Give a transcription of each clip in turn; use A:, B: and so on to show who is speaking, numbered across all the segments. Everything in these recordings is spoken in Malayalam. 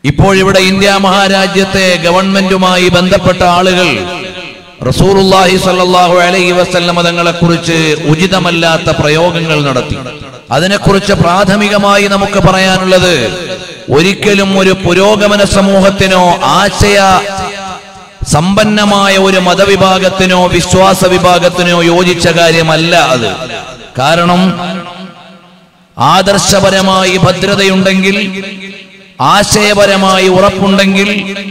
A: ഇപ്പോഴിവിടെ ഇന്ത്യ മഹാരാജ്യത്തെ ഗവൺമെന്റുമായി ബന്ധപ്പെട്ട ആളുകൾ റസൂറുല്ലാഹി സല്ലല്ലാഹു അലൈഹി വസല്ലമ തങ്ങളെ കുറിച്ച് ഉചിതമല്ലാത്ത പ്രയോഗങ്ങൾ നടത്തി അതിനെക്കുറിച്ച് പ്രാഥമികമായി നമുക്ക് പറയാനുള്ളത് ഒരിക്കലും ഒരു പുരോഗമന സമൂഹത്തിനോ ആശയ സമ്പന്നമായ ഒരു മതവിഭാഗത്തിനോ വിശ്വാസ വിഭാഗത്തിനോ യോജിച്ച കാര്യമല്ല അത് കാരണം ആദർശപരമായി ഭദ്രതയുണ്ടെങ്കിൽ ആശയപരമായി ഉറപ്പുണ്ടെങ്കിൽ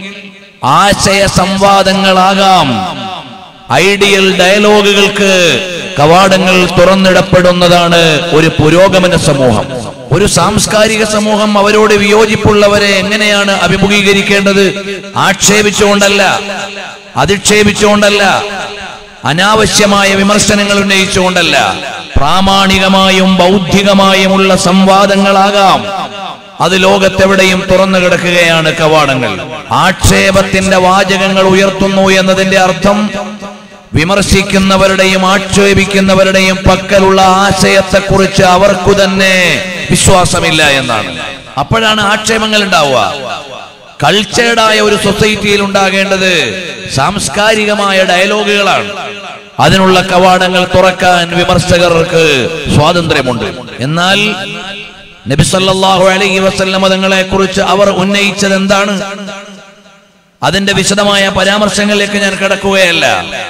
A: ആശയ സംവാദങ്ങളാകാം ഐഡിയൽ ഡയലോഗുകൾക്ക് കവാടങ്ങൾ തുറന്നിടപ്പെടുന്നതാണ് ഒരു പുരോഗമന സമൂഹം ഒരു സാംസ്കാരിക സമൂഹം അവരോട് വിയോജിപ്പുള്ളവരെ എങ്ങനെയാണ് അഭിമുഖീകരിക്കേണ്ടത് ആക്ഷേപിച്ചുകൊണ്ടല്ല അധിക്ഷേപിച്ചുകൊണ്ടല്ല അനാവശ്യമായ വിമർശനങ്ങൾ ഉന്നയിച്ചുകൊണ്ടല്ല പ്രാമാണികമായും ബൗദ്ധികമായുമുള്ള സംവാദങ്ങളാകാം അത് ലോകത്തെവിടെയും തുറന്നു കിടക്കുകയാണ് കവാടങ്ങൾ ആക്ഷേപത്തിന്റെ വാചകങ്ങൾ ഉയർത്തുന്നു എന്നതിന്റെ അർത്ഥം വിമർശിക്കുന്നവരുടെയും ആക്ഷേപിക്കുന്നവരുടെയും പക്കലുള്ള ആശയത്തെക്കുറിച്ച് അവർക്കു തന്നെ വിശ്വാസമില്ല എന്നാണ് അപ്പോഴാണ് ആക്ഷേപങ്ങൾ ഉണ്ടാവുക കൾച്ചേർഡായ ഒരു സൊസൈറ്റിയിൽ ഉണ്ടാകേണ്ടത് സാംസ്കാരികമായ ഡയലോഗുകളാണ് അതിനുള്ള കവാടങ്ങൾ തുറക്കാൻ വിമർശകർക്ക് സ്വാതന്ത്ര്യമുണ്ട് എന്നാൽ നബി സല്ലല്ലാഹു അലൈഹി വസല്ലമ തങ്ങളെ കുറിച്ച് അവർ ഉന്നയിച്ചത് എന്താണ് അതിന്റെ വിശദമായ പരാമർശങ്ങളിലേക്ക് ഞാൻ കിടക്കുകയല്ല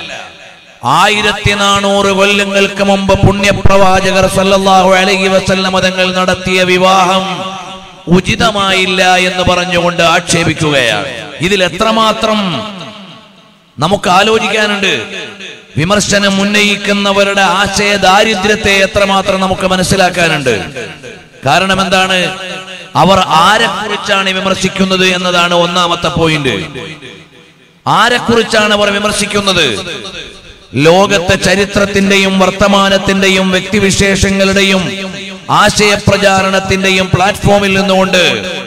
A: ആയിരത്തി നാനൂറ് കൊല്ലങ്ങൾക്ക് മുമ്പ് പുണ്യപ്രവാചകർ സല്ലല്ലാഹു അലൈഹി വസല്ലമ തങ്ങൾ നടത്തിയ വിവാഹം ഉചിതമായില്ല എന്ന് പറഞ്ഞുകൊണ്ട് ആക്ഷേപിക്കുകയാണ് ഇതിൽ എത്രമാത്രം നമുക്ക് ആലോചിക്കാനുണ്ട് വിമർശനം ഉന്നയിക്കുന്നവരുടെ ആശയ ദാരിദ്ര്യത്തെ എത്രമാത്രം നമുക്ക് മനസ്സിലാക്കാനുണ്ട് കാരണം എന്താണ് അവർ ആരെക്കുറിച്ചാണ് വിമർശിക്കുന്നത് എന്നതാണ് ഒന്നാമത്തെ പോയിന്റ് ആരെക്കുറിച്ചാണ് അവർ വിമർശിക്കുന്നത് ലോകത്തെ ചരിത്രത്തിന്റെയും വർത്തമാനത്തിന്റെയും വ്യക്തിവിശേഷങ്ങളുടെയും ആശയപ്രചാരണത്തിന്റെയും പ്ലാറ്റ്ഫോമിൽ നിന്നുകൊണ്ട്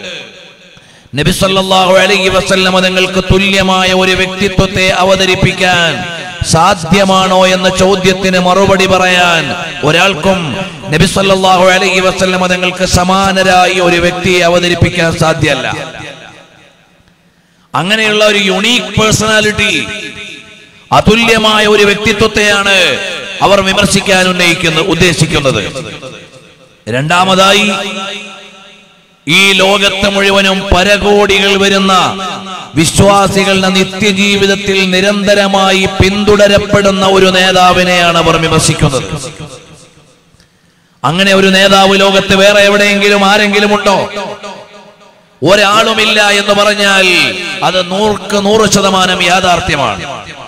A: നബി സല്ലല്ലാഹു അലൈഹി വസല്ലമ തങ്ങൾക്ക് തുല്യമായ ഒരു വ്യക്തിത്വത്തെ അവതരിപ്പിക്കാൻ സാധ്യമാണോ എന്ന ചോദ്യത്തിന് മറുപടി പറയാൻ ഒരാൾക്കും നബി സല്ലല്ലാഹു അലൈഹി വസല്ലമ തങ്ങൾക്ക് സമാനരായി ഒരു വ്യക്തിയെ അവതരിപ്പിക്കാൻ സാധ്യമല്ല അങ്ങനെയുള്ള ഒരു യുണീക് പേഴ്സണാലിറ്റി അതുല്യമായ ഒരു വ്യക്തിത്വത്തെയാണ് അവർ വിമർശിക്കാൻ ഉന്നയിക്കുന്ന ഉദ്ദേശിക്കുന്നത് രണ്ടാമതായി ഈ ലോകത്ത് മുഴുവനും പരകോടികൾ വരുന്ന വിശ്വാസികളുടെ നിത്യജീവിതത്തിൽ നിരന്തരമായി പിന്തുടരപ്പെടുന്ന ഒരു നേതാവിനെയാണ് അവർ വിമർശിക്കുന്നത് അങ്ങനെ ഒരു നേതാവ് ലോകത്ത് വേറെ എവിടെയെങ്കിലും ആരെങ്കിലും ഉണ്ടോ ഒരാളുമില്ല എന്ന് പറഞ്ഞാൽ അത് നൂർക്ക് നൂറ് ശതമാനം യാഥാർത്ഥ്യമാണ്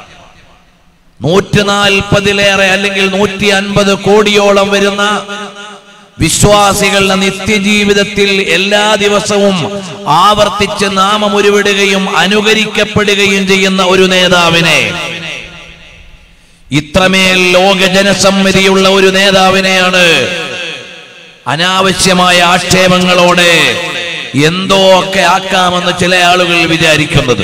A: നൂറ്റി നാൽപ്പതിലേറെ അല്ലെങ്കിൽ നൂറ്റി അൻപത് കോടിയോളം വരുന്ന വിശ്വാസികളുടെ നിത്യജീവിതത്തിൽ എല്ലാ ദിവസവും ആവർത്തിച്ച് നാമം ഉരുവിടുകയും അനുകരിക്കപ്പെടുകയും ചെയ്യുന്ന ഒരു നേതാവിനെ ഇത്രമേൽ ലോക ജനസമ്മതിയുള്ള ഒരു നേതാവിനെയാണ് അനാവശ്യമായ ആക്ഷേപങ്ങളോടെ എന്തോ ഒക്കെ ആക്കാമെന്ന് ചില ആളുകൾ വിചാരിക്കുന്നത്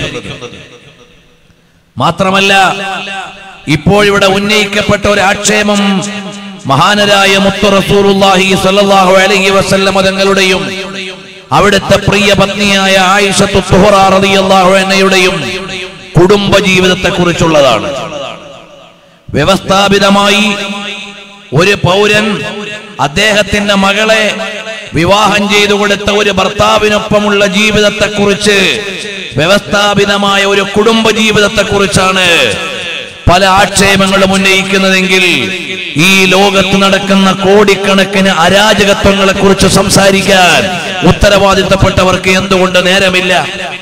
A: മാത്രമല്ല ഇപ്പോഴിവിടെ ഉന്നയിക്കപ്പെട്ട ഒരു ആക്ഷേപം മഹാനരായ മുത്തു റസൂലുള്ളാഹി സ്വല്ലല്ലാഹു അലൈഹി വസല്ലമ തങ്ങളുടെയും അവിടുത്തെ പ്രിയ പത്നിയായ ആയിഷത്തു സുഹറ റളിയല്ലാഹു അൻഹയുടെയും കുടുംബ ജീവിതത്തെ കുറിച്ചുള്ളതാണ് വ്യവസ്ഥാപിതമായി ഒരു പൗരൻ അദ്ദേഹത്തിന്റെ മകളെ വിവാഹം ചെയ്തു കൊടുത്ത ഒരു ഭർത്താവിനൊപ്പമുള്ള ജീവിതത്തെക്കുറിച്ച് വ്യവസ്ഥാപിതമായ ഒരു കുടുംബ ജീവിതത്തെക്കുറിച്ചാണ് പല ആക്ഷേപങ്ങളും ഉന്നയിക്കുന്നതെങ്കിൽ ഈ ലോകത്ത് നടക്കുന്ന കോടിക്കണക്കിന് അരാജകത്വങ്ങളെ കുറിച്ച് സംസാരിക്കാൻ ഉത്തരവാദിത്തപ്പെട്ടവർക്ക് എന്തുകൊണ്ട് നേരമില്ല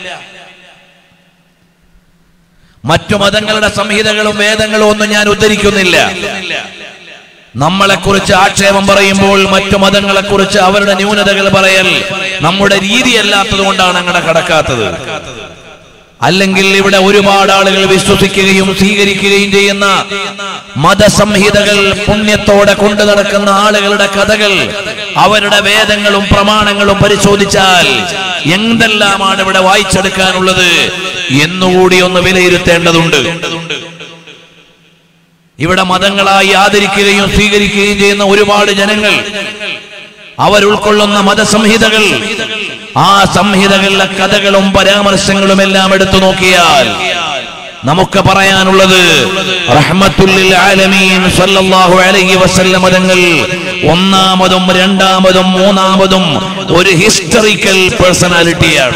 A: മറ്റു മതങ്ങളുടെ സംഹിതകളും വേദങ്ങളും ഒന്നും ഞാൻ ഉദ്ധരിക്കുന്നില്ല നമ്മളെ കുറിച്ച് ആക്ഷേപം പറയുമ്പോൾ മറ്റു മതങ്ങളെ കുറിച്ച് അവരുടെ ന്യൂനതകൾ പറയൽ നമ്മുടെ രീതിയല്ലാത്തത് കൊണ്ടാണ് അങ്ങനെ കടക്കാത്തത് അല്ലെങ്കിൽ ഇവിടെ ഒരുപാട് ആളുകൾ വിശ്വസിക്കുകയും സ്വീകരിക്കുകയും ചെയ്യുന്ന മതസംഹിതകൾ പുണ്യത്തോടെ കൊണ്ടു നടക്കുന്ന ആളുകളുടെ കഥകൾ അവരുടെ വേദങ്ങളും പ്രമാണങ്ങളും പരിശോധിച്ചാൽ എന്തെല്ലാമാണ് ഇവിടെ വായിച്ചെടുക്കാനുള്ളത് എന്നുകൂടി ഒന്ന് വിലയിരുത്തേണ്ടതുണ്ട് ഇവിടെ മതങ്ങളായി ആദരിക്കുകയും സ്വീകരിക്കുകയും ചെയ്യുന്ന ഒരുപാട് ജനങ്ങൾ അവർ ഉൾക്കൊള്ളുന്ന മതസംഹിതകൾ ആ സംഹിതകളിലെ കഥകളും പരാമർശങ്ങളും എല്ലാം എടുത്തു നോക്കിയാൽ നമുക്ക് പറയാനുള്ളത് റഹ്മത്തുല്ലിൽ ആലമീൻ സല്ലല്ലാഹു അലൈഹി വസല്ലം തങ്ങൾ ഒന്നാമതും രണ്ടാമതും മൂന്നാമതും ഒരു ഹിസ്റ്ററിക്കൽ പേഴ്സണാലിറ്റിയാണ്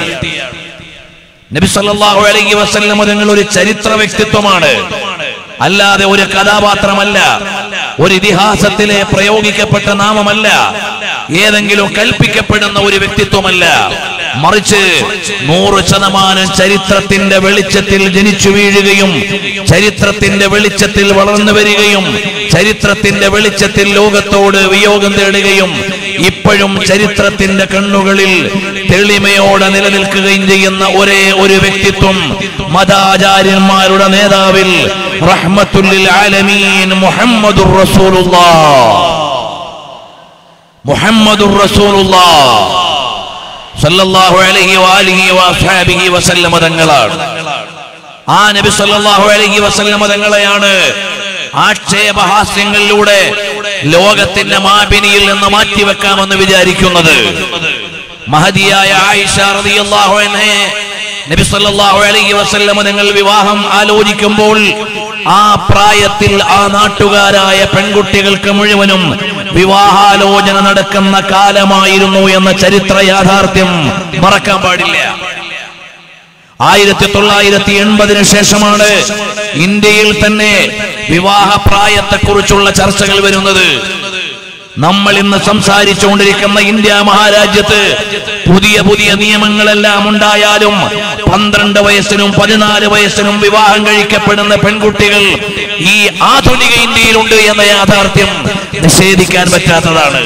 A: നബി സല്ലല്ലാഹു അലൈഹി വസല്ലം തങ്ങൾ ഒരു ചരിത്ര വ്യക്തിത്വമാണ് അല്ലാതെ ഒരു കഥാപാത്രമല്ല ഒരു ഇതിഹാസത്തിലെ പ്രയോഗിക്കപ്പെട്ട നാമമല്ല ഏതെങ്കിലും കൽപ്പിക്കപ്പെടുന്ന ഒരു വ്യക്തിത്വമല്ല മറിച്ച് നൂറ് ശതമാനം ചരിത്രത്തിന്റെ വെളിച്ചത്തിൽ ജനിച്ചു വീഴുകയും ചരിത്രത്തിന്റെ വെളിച്ചത്തിൽ വളർന്നു വരികയും ചരിത്രത്തിന്റെ വെളിച്ചത്തിൽ ലോകത്തോട് വിയോഗം തേടുകയും ഇപ്പോഴും ചരിത്രത്തിന്റെ കണ്ണുകളിൽ തെളിമയോടെ നിലനിൽക്കുകയും ചെയ്യുന്ന ഒരേ ഒരു വ്യക്തിത്വം മതാചാര്യന്മാരുടെ നേതാവിൽ റഹ്മത്തുല്ലിൽ ആലമീൻ മുഹമ്മദുർ റസൂലുള്ളാഹ് മുഹമ്മദുർ റസൂലുള്ളാഹ് സല്ലല്ലാഹു അലൈഹി വാലിഹി വഅസ്ഹാബിഹി വസല്ലമ തങ്ങളാണ് ആ നബി സല്ലല്ലാഹു അലൈഹി വസല്ലമ തങ്ങളെയാണ് ആക്ഷേപഹാസ്യങ്ങളിലൂടെ ലോകത്തിന്റെ മാപിനിയിൽ നിന്ന് മാറ്റിവെക്കാമെന്ന് വിചാരിക്കുന്നത് മഹതിയായ ആയിഷ റളിയല്ലാഹു അൻഹയെ നബി സല്ലല്ലാഹു അലൈഹി വസല്ലമ നിങ്ങൾ വിവാഹം ആലോചിക്കുമ്പോൾ ആ പ്രായത്തിൽ ആ നാട്ടുകാരായ പെൺകുട്ടികൾക്ക് മുഴുവനും വിവാഹാലോചന നടക്കുന്ന കാലമായിരുന്നു എന്ന ചരിത്ര യാഥാർത്ഥ്യം മറക്കാൻ പാടില്ല ആയിരത്തി തൊള്ളായിരത്തി എൺപതിന് ശേഷമാണ് ഇന്ത്യയിൽ തന്നെ വിവാഹ പ്രായത്തെക്കുറിച്ചുള്ള ചർച്ചകൾ വരുന്നത് നമ്മൾ ഇന്ന് സംസാരിച്ചുകൊണ്ടിരിക്കുന്ന ഇന്ത്യ മഹാരാജ്യത്ത് പുതിയ പുതിയ നിയമങ്ങളെല്ലാം ഉണ്ടായാലും പന്ത്രണ്ട് വയസ്സിനും പതിനാല് വയസ്സിനും വിവാഹം കഴിക്കപ്പെടുന്ന പെൺകുട്ടികൾ ഈ ആധുനിക ഇന്ത്യയിലുണ്ട് എന്ന യാഥാർത്ഥ്യം നിഷേധിക്കാൻ പറ്റാത്തതാണ്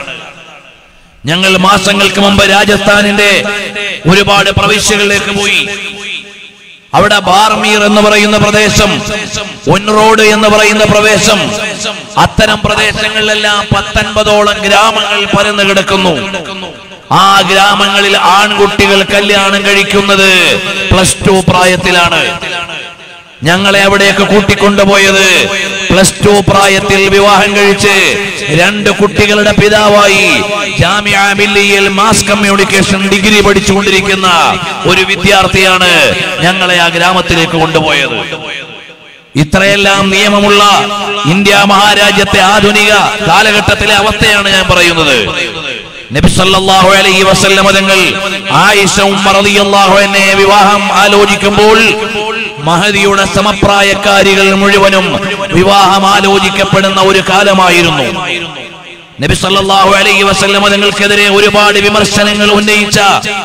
A: ഞങ്ങൾ മാസങ്ങൾക്ക് മുമ്പ് രാജസ്ഥാനിന്റെ ഒരുപാട് പ്രവിശ്യകളിലേക്ക് പോയി അവിടെ ബാർമീർ എന്ന് പറയുന്ന പ്രദേശം ഒൻറോഡ് എന്ന് പറയുന്ന പ്രദേശം അത്തരം പ്രദേശങ്ങളിലെല്ലാം പത്തൊൻപതോളം ഗ്രാമങ്ങൾ പരന്നു കിടക്കുന്നു ആ ഗ്രാമങ്ങളിൽ ആൺകുട്ടികൾ കല്യാണം കഴിക്കുന്നത് പ്ലസ് ടു പ്രായത്തിലാണ് ഞങ്ങളെ അവിടേക്ക് കൂട്ടിക്കൊണ്ടുപോയത് പ്ലസ് ടു പ്രായത്തിൽ വിവാഹം കഴിച്ച് രണ്ട് കുട്ടികളുടെ പിതാവായി ജാമ്യ മില്ലിയിൽ മാസ് കമ്മ്യൂണിക്കേഷൻ ഡിഗ്രി പഠിച്ചുകൊണ്ടിരിക്കുന്ന ഒരു വിദ്യാർത്ഥിയാണ് ഞങ്ങളെ ആ ഗ്രാമത്തിലേക്ക് കൊണ്ടുപോയത് ഇത്രയെല്ലാം നിയമമുള്ള ഇന്ത്യ മഹാരാജ്യത്തെ ആധുനിക കാലഘട്ടത്തിലെ അവസ്ഥയാണ് ഞാൻ പറയുന്നത് നബി സല്ലല്ലാഹു അലൈഹി വസല്ലമ തങ്ങൾ ആയിഷ ഉമ്മർ റളിയല്ലാഹു അൻഹയെ വിവാഹം ആലോചിക്കുമ്പോൾ മഹദിയുടെ സമപ്രായക്കാരികൾ മുഴുവനും വിവാഹം ആലോചിക്കപ്പെടുന്ന ഒരു കാലമായിരുന്നു നബി സല്ലല്ലാഹു അലൈഹി വസല്ലമ തങ്ങൾക്കെതിരെ ഒരുപാട് വിമർശനങ്ങൾ ഉന്നയിച്ച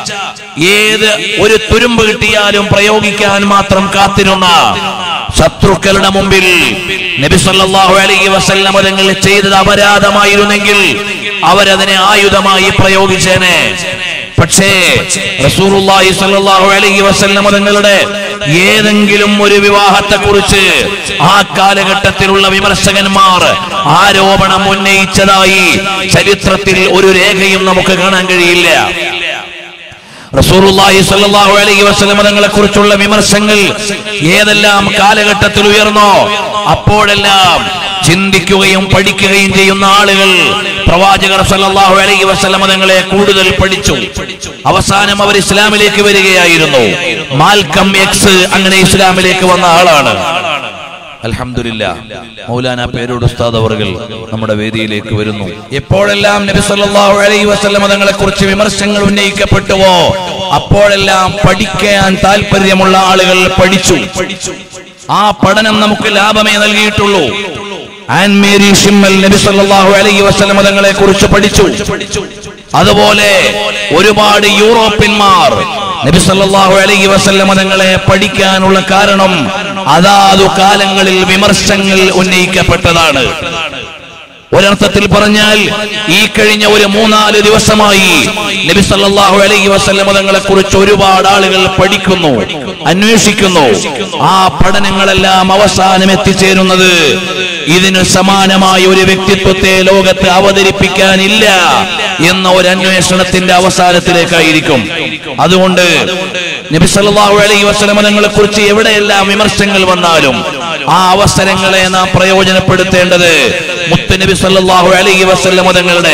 A: ഏത് ഒരു തുരുമ്പ് കിട്ടിയാലും പ്രയോഗിക്കാൻ മാത്രം കാത്തിരുന്ന ശത്രുക്കളുടെ മുമ്പിൽ നബി സല്ലല്ലാഹു അലൈഹി വസല്ലമ തങ്ങൾ ചെയ്തത് അപരാധമായിരുന്നെങ്കിൽ അവരതിനെ ആയുധമായി പ്രയോഗിച്ചേനെ പക്ഷേ റസൂലുള്ളാഹി സ്വല്ലല്ലാഹു അലൈഹി വസല്ലമ തങ്ങളുടെ ഏതെങ്കിലും ഒരു വിവാഹത്തെ കുറിച്ച് ആ കാലഘട്ടത്തിലുള്ള വിമർശകന്മാർ ആരോപണം ഉന്നയിച്ചതായി ചരിത്രത്തിൽ ഒരു രേഖയും നമുക്ക് കാണാൻ കഴിയില്ല റസൂലുള്ളാഹി സ്വല്ലല്ലാഹു അലൈഹി വസല്ലം തങ്ങളെ കുറിച്ചുള്ള വിമർശങ്ങൾ ഏതെല്ലാം കാലഘട്ടത്തിൽ ഉയർന്നോ അപ്പോഴെല്ലാം ചിന്തിക്കുകയും പഠിക്കുകയും ചെയ്യുന്ന ആളുകൾ പ്രവാചകർ സല്ലല്ലാഹു അലൈഹി വസല്ലം തങ്ങളെ കൂടുതൽ പഠിച്ചു അവസാനം അവർ ഇസ്ലാമിലേക്ക് വരികയായിരുന്നു മാൽക്കം എക്സ് അങ്ങനെ ഇസ്ലാമിലേക്ക് വന്ന ആളാണ് അൽഹംദുലില്ല മൗലാന പേരോട് ഉസ്താദ് അവർകൾ നമ്മുടെ വേദിയിലേക്ക് വരുന്നു എപ്പോഴെല്ലാം നബി സല്ലല്ലാഹു അലൈഹി വസല്ലം തങ്ങളെ കുറിച്ച് വിമർശനങ്ങൾ ഉന്നയിക്കപ്പെട്ടുവോ അപ്പോഴെല്ലാം പഠിക്കാൻ താല്പര്യമുള്ള ആളുകൾ പഠിച്ചു ആ പഠനം നമുക്ക് ലാഭമേ നൽകിയിട്ടുള്ളൂ ആൻ മേരി ഷിമ്മൽ നബി സല്ലല്ലാഹു അലൈഹി വസല്ലം തങ്ങളെ കുറിച്ച് പഠിച്ചു അതുപോലെ ഒരുപാട് യൂറോപ്യന്മാർ നബി സല്ലല്ലാഹു അലൈഹി വസല്ലം തങ്ങളെ പഠിക്കാനുള്ള കാരണം അതാതു കാലങ്ങളിൽ വിമർശങ്ങൾ ഉന്നയിക്കപ്പെട്ടതാണ് ഒരർത്ഥത്തിൽ പറഞ്ഞാൽ ഈ കഴിഞ്ഞ ഒരു മൂന്നാല് ദിവസമായി നബി സല്ലല്ലാഹു അലൈഹി വസല്ലം തങ്ങളെ കുറിച്ച് ഒരുപാട് ആളുകൾ പഠിക്കുന്നു അന്വേഷിക്കുന്നു ആ പഠനങ്ങളെല്ലാം അവസാനം എത്തിച്ചേരുന്നത് ഇതിന് സമാനമായ ഒരു വ്യക്തിത്വത്തെ ലോകത്ത് അവതരിപ്പിക്കാനില്ല എന്ന ഒരു അന്വേഷണത്തിന്റെ അവസാനത്തിലേക്കായിരിക്കും അതുകൊണ്ട് നബി സല്ലല്ലാഹു അലൈഹി വസല്ലം തങ്ങളെ കുറിച്ച് എവിടെയെല്ലാം വിമർശനങ്ങൾ വന്നാലും ആ അവസരങ്ങളെ നാം പ്രയോജനപ്പെടുത്തേണ്ടത് മുത്തനബി സല്ലല്ലാഹു അലൈഹി വസല്ലം തങ്ങളുടെ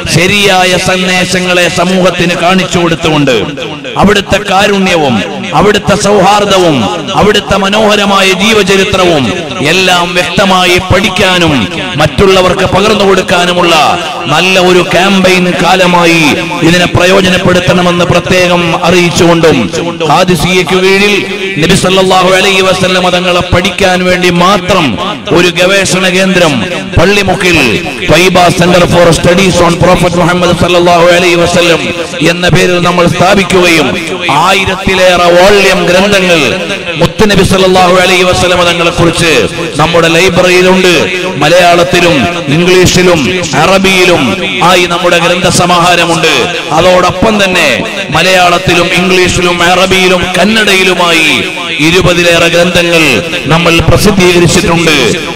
A: ശരിയായ സന്ദേശങ്ങളെ സമൂഹത്തിന് കാണിച്ചു കൊടുത്തുകൊണ്ട് അവിടുത്തെ കാരുണ്യവും അവിടുത്തെ സൗഹാർദ്ദവും അവിടുത്തെ മനോഹരമായ ജീവചരിത്രവും എല്ലാം വ്യക്തമായി പഠിക്കാനും മറ്റുള്ളവർക്ക് പകർന്നു കൊടുക്കാനുമുള്ള നല്ല ഒരു ക്യാമ്പയിൻ കാലമായി ഇതിനെ പ്രയോജനപ്പെടുത്തണമെന്ന് പ്രത്യേകം അറിയിച്ചുകൊണ്ടും ഹാദിസിയയ്ക്ക് കീഴിൽ നബി സല്ലല്ലാഹു അലൈഹി വസല്ലം തങ്ങളെ പഠിക്കാൻ വേണ്ടി മാത്രം ഒരു ഗവേഷണ കേന്ദ്രം പള്ളിമുക്കിൽ Thwaiba centre for studies on prophet Muhammad സല്ലല്ലാഹു അലൈഹി വസല്ലം എന്ന പേരിൽ നമ്മൾ സ്ഥാപിക്കുകയും ആയിരത്തിലേറെ വോള്യം ഗ്രന്ഥങ്ങൾ മുത്തുനബി സല്ലല്ലാഹു അലൈഹി വസല്ലം തങ്ങളെ കുറിച്ച് നമ്മുടെ ലൈബ്രറിയിലുണ്ട് മലയാളത്തിലും ഇംഗ്ലീഷിലും അറബിയിലും ആയി നമ്മുടെ ഗ്രന്ഥസമാഹാരമുണ്ട് അതോടൊപ്പം തന്നെ മലയാളത്തിലും ഇംഗ്ലീഷിലും അറബിയിലും കന്നഡയിലുമായി ഇരുപതിലേറെ ഗ്രന്ഥങ്ങൾ നമ്മൾ പ്രസിദ്ധീകരിച്ചിട്ടുണ്ട്